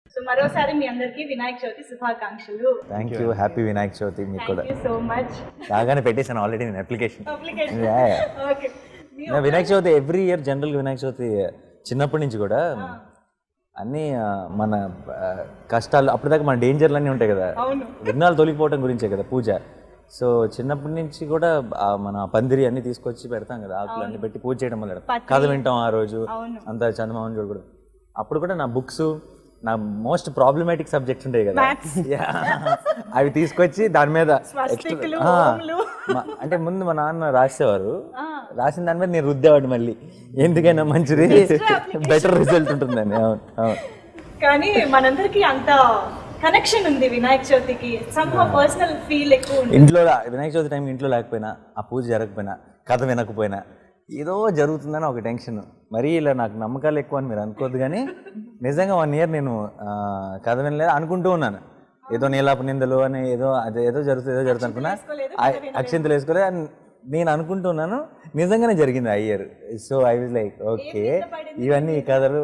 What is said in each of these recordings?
So మరోసారి మీ అందరికీ వినాయక చవితి శుభాకాంక్షలు thank you happy Vinayak Chavithi మీకు కూడా థ్యాంక్ యూ సో మచ్ బాగానే పెట్టేశాను ఆల్రెడీ నేను application application Yeah, yeah. Okay నా వినాయక చవితి ఎవ్రీ ఇయర్ జనరల్గా వినాయక చవితి చిన్నప్పటి నుంచి కూడా అన్నీ ఆ, మన ఆ, కష్టాలు అప్పటిదాకా మన డేంజర్లు అన్నీ ఉంటాయి కదా అవును విఘ్నాలు తొలగిపోవడం గురించే కదా పూజ సో చిన్నప్పటి నుంచి కూడా ఆ మన పందిరి అన్ని తీసుకొచ్చి పెడతాం కదా ఆకులు అన్ని పెట్టి పూజ చేయడం వల్ల కథ వింటాం ఆ రోజు అవును. అంతా చందమామని చూడకూడదు అప్పుడు కూడా నా బుక్స్ నా మోస్ట్ ప్రాబ్లమాటిక్ సబ్జెక్ట్స్ ఉంటాయి కదా Yeah. అవి తీసుకొచ్చి దాని మీద స్వస్తికులు, ఆ, ఓంలు. మా- అంటే ముందు మా నాన్న రాసేవారు రాసిన దాని మీద నేను రుద్దేవాడు మళ్ళీ ఎందుకైనా మంచిది బెటర్ రిజల్ట్ ఉంటుందని అవును అవును కానీ మనందరికీ అంత కనెక్షన్ ఉంది వినాయక చవితికి సమ్ పర్సనల్ ఫీల్ ఎక్కువ ఉంది ఇంట్లో లా- వినాయక చవితి టైం ఇంట్లో లేకపోయినా ఆ పూజ జరగకపోయినా కథ వినకపోయినా ఏదో జరుగుతుందని ఒక టెన్షన్ మరీ ఇలా నాకు నమ్మకాలు ఎక్కువ అని మీరు అనుకోవద్దు కానీ నిజంగా వన్ ఇయర్ నేను ఆ, కథ వినలేదు అనుకుంటూ ఉన్నాను ఏదో నీలాప నిందలు అని ఏదో అదే ఏదో జరుగుతుంది ఏదో జరుగుతుంది అనుకున్నా ఆ- అక్షింతలు వేసుకోలేదు అని నేను అనుకుంటున్నాను నిజంగానే జరిగింది ఆ year so I was like okay ఇవన్నీ ఈ కథలు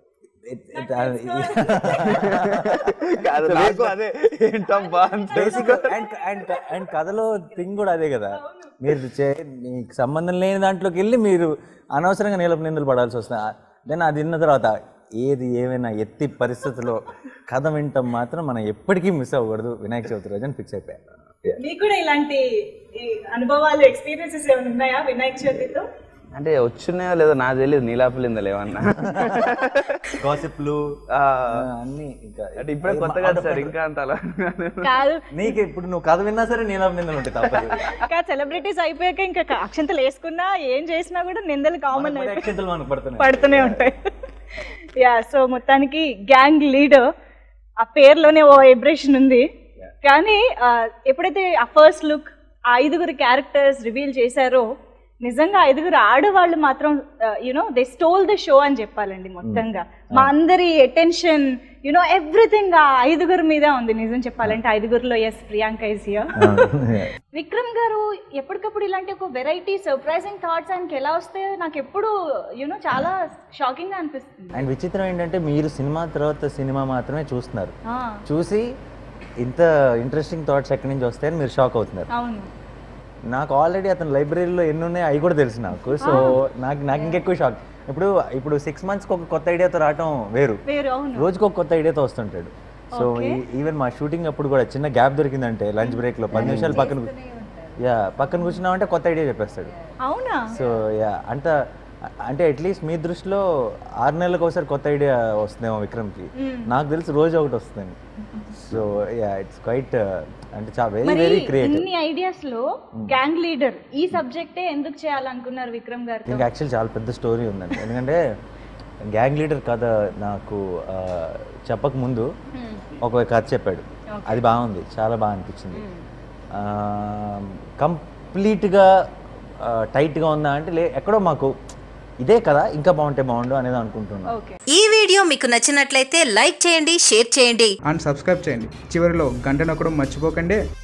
కాదు నాకు అదే ఏంటబ్బా బేసిక్ అండ్ అండ్ అండ్ కథలో థింగ్ కూడా అదే కదా మీరు చే మీకు సంబంధం లేని దాంట్లోకి వెళ్ళి మీరు అనవసరంగా నీలపు నిందలు పడాల్సి వస్తుంది దెన్ అది విన్న తర్వాత ఏది ఏమైనా ఎత్తి పరిస్థితుల్లో కథ వింటాం మాత్రం మనం ఎప్పటికీ మిస్ అవ్వకూడదు వినాయక చవితి రోజు అని ఫిక్స్ అయిపోయాను మీకు కూడా ఇలాంటి ఈ అనుభవాలు ఎక్స్పీరియన్సెస్ ఏమైనా ఉన్నాయా వినాయక చవితితో అంటే వచ్చున్నాయో లేదో నాకు తెలియదు నీలాపలిందలు ఏమన్నా కాసిప్లు ఆ, అన్ని ఇంకా అంటే ఇప్పుడే కొత్తగా సార్ ఇంకా అంత అలా కాదు నీకు ఇప్పుడు నువ్వు కథ విన్నా సరే నీలపు నిందలు ఉంటాయి తప్పదు ఇంకా సెలబ్రిటీస్ అయిపోయాక ఇంకా అక్షంతలు వేసుకున్నా ఏం చేసినా కూడా నిందలు కామన్ మనకు అక్షంతలు మనకు పడుతున్నాయి పడుతూనే ఉంటాయి యా సో మొత్తానికి గ్యాంగ్ లీడర్ ఆ పేరులోనే ఓ వైబ్రేషన్ ఉంది కానీ ఆ, ఎప్పుడైతే ఆ ఫస్ట్ లుక్ ఆ ఐదుగురు క్యారెక్టర్స్ రివీల్ చేశారో నిజంగా ఐదుగురు ఆడవాళ్ళు మాత్రం you know they stole the show అని చెప్పాలండి మొత్తంగా మా అందరి అటెన్షన్ యునో ఎవ్రీథింగ్ ఆ ఐదుగురు మీద ఉంది నిజం చెప్పాలంటే ఐదుగురులో S Priyanka is here Vikram గారు ఎప్పటికప్పుడు ఇలాంటి ఒక వెరైటీ సర్ప్రైజింగ్ థాట్స్ ఆయనకి ఎలా వస్తాయో నాకు ఎప్పుడు యూనో చాలా షాకింగ్ గా అనిపిస్తుంది అండ్ విచిత్రం ఏంటంటే మీరు సినిమా తర్వాత సినిమా మాత్రమే చూస్తున్నారు ఆ, చూసి ఇంత ఇంట్రెస్టింగ్ థాట్స్ ఎక్కడి నుంచి వస్తాయని మీరు షాక్ అవుతున్నారు అవును నాకు ఆల్రెడీ అతని లైబ్రరీలో ఎన్ని ఉన్నాయి అవి కూడా తెలుసు నాకు సో నాకు నాకు ఇంకెక్కువ షాక్ ఇప్పుడు ఇప్పుడు సిక్స్ మంత్స్కి ఒక కొత్త ఐడియాతో రావటం వేరు వేరు అవును రోజుకి ఒక కొత్త ఐడియాతో వస్తుంటాడు సో ఈవెన్ మా షూటింగ్ అప్పుడు కూడా చిన్న గ్యాప్ దొరికిందంటే లంచ్ బ్రేక్లో పది నిమిషాలు పక్కన యా పక్కన కూర్చున్నామంటే కొత్త ఐడియా చెప్పేస్తాడు అవునా సో యా అంత అంటే అట్లీస్ట్ మీ దృష్టిలో ఆరు నెలలకు ఒకసారి కొత్త ఐడియా వస్తుందేమో విక్రమ్కి నాకు తెలిసి రోజు ఒకటి వస్తుంది సో యా ఇట్స్ క్వైట్ అంటే చాలా వెరీ మరి వెరీ క్రియేటివ్ ఇన్ని ఐడియాస్ లో గ్యాంగ్ లీడర్ ఈ సబ్జెక్టే ఎందుకు చేయాలనుకున్నారు విక్రమ్ గారు దీనికి యాక్చువల్ చాలా పెద్ద స్టోరీ ఉందండి ఎందుకంటే గ్యాంగ్ లీడర్ కథ నాకు ఆ, చెప్పక ముందు ఒక కథ చెప్పాడు అది బాగుంది చాలా బాగా అనిపించింది కంప్లీట్గా టైట్గా ఉందా అంటే లే ఎక్కడో మాకు ఇదే కదా ఇంకా బాగుంటే బాగుండు అనేది అనుకుంటున్నాను ఓకే ఈ వీడియో మీకు నచ్చినట్లయితే లైక్ చేయండి షేర్ చేయండి అండ్ సబ్స్క్రైబ్ చేయండి చివరిలో గంట నొక్కడం మర్చిపోకండి